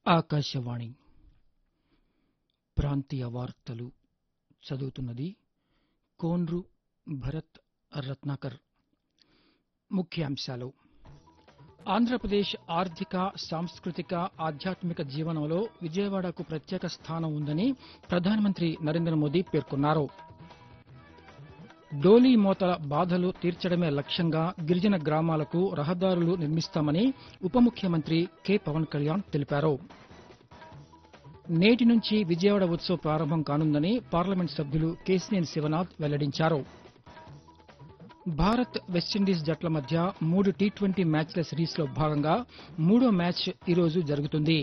ఆకాశవాణి ప్రాంతీయ వార్తలు చదువుతున్నది కోన్రు భరత్ రత్నాకర్ ముఖ్యాంశాలు ఆంధ్రప్రదేశ్ ఆర్థిక సాంస్కృతిక ఆధ్యాత్మిక జీవనంలో విజయవాడకు ప్రత్యేక స్థానం ఉందని ప్రధానమంత్రి నరేంద్ర మోదీ పేర్కొన్నారు డోలీ మోతల బాధలు తీర్చడమే లక్ష్యంగా గిరిజన గ్రామాలకు రహదారులు నిర్మిస్తామని ఉప ముఖ్యమంత్రి కె పవన్ కళ్యాణ్ తెలిపారు నేటి నుంచి విజయవాడ ఉత్సవ్ ప్రారంభం కానుందని పార్లమెంట్ సభ్యులు కేశినేని శివనాథ్ వెల్లడించారు భారత్ వెస్టిండీస్ జట్ల మధ్య మూడు టీ ట్వంటీ మ్యాచ్ల సిరీస్లో భాగంగా మూడో మ్యాచ్ ఈరోజు జరుగుతుంది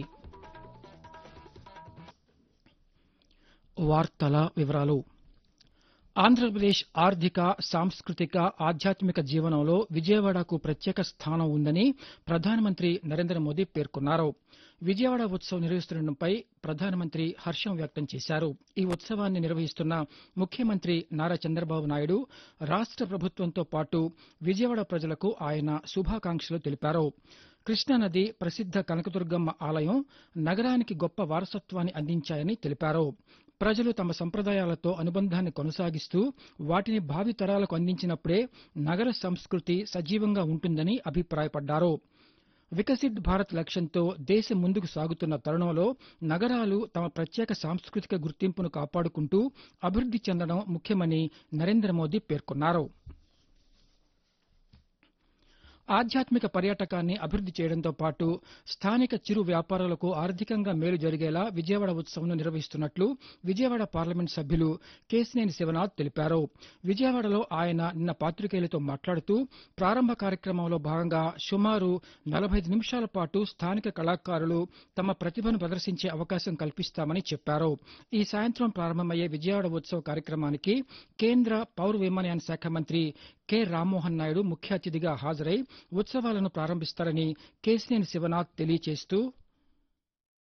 వార్తల వివరాలు ఆంధ్రప్రదేశ్ ఆర్థిక సాంస్కృతిక ఆధ్యాత్మిక జీవనంలో విజయవాడకు ప్రత్యేక స్థానం ఉందని ప్రధానమంత్రి నరేంద్ర మోదీ పేర్కొన్నారు విజయవాడ ఉత్సవ్ నిర్వహిస్తుండటంపై ప్రధానమంత్రి హర్షం వ్యక్తం చేశారు ఈ ఉత్సవాన్ని నిర్వహిస్తున్న ముఖ్యమంత్రి నారా చంద్రబాబు నాయుడు రాష్ట ప్రభుత్వంతో పాటు విజయవాడ ప్రజలకు ఆయన శుభాకాంక్షలు తెలిపారు కృష్ణానది ప్రసిద్ద కనకదుర్గమ్మ ఆలయం నగరానికి గొప్ప వారసత్వాన్ని అందించాయని తెలిపారు ప్రజలు తమ సంప్రదాయాలతో అనుబంధాన్ని కొనసాగిస్తూ వాటిని భావితరాలకు అందించినప్పుడే నగర సంస్కృతి సజీవంగా ఉంటుందని అభిప్రాయపడ్డారు వికసిత్ భారత్ లక్ష్యంతో దేశం ముందుకు సాగుతున్న తరుణంలో నగరాలు తమ ప్రత్యేక సాంస్కృతిక గుర్తింపును కాపాడుకుంటూ అభివృద్ది చెందడం ముఖ్యమని నరేంద్ర మోదీ పేర్కొన్నారు ఆధ్యాత్మిక పర్యాటకాన్ని అభివృద్ది చేయడంతో పాటు స్థానిక చిరు వ్యాపారులకు ఆర్థికంగా మేలు జరిగేలా విజయవాడ ఉత్సవంను నిర్వహిస్తున్నట్లు విజయవాడ పార్లమెంట్ సభ్యులు కేశినేని శివనాథ్ తెలిపారు విజయవాడలో ఆయన నిన్న పాతికేయులతో మాట్లాడుతూ ప్రారంభ కార్యక్రమంలో భాగంగా సుమారు నలభై నిమిషాల పాటు స్థానిక కళాకారులు తమ ప్రతిభను ప్రదర్శించే అవకాశం కల్పిస్తామని చెప్పారు ఈ సాయంత్రం ప్రారంభమయ్యే విజయవాడ ఉత్సవ కార్యక్రమానికి కేంద్ర పౌర విమానయాన శాఖ మంత్రి కె రామ్మోహన్ నాయుడు ముఖ్య అతిథిగా హాజరై ఉత్సవాలను ప్రారంభిస్తారని కేశినేని శివనాథ్ తెలియజేస్తూ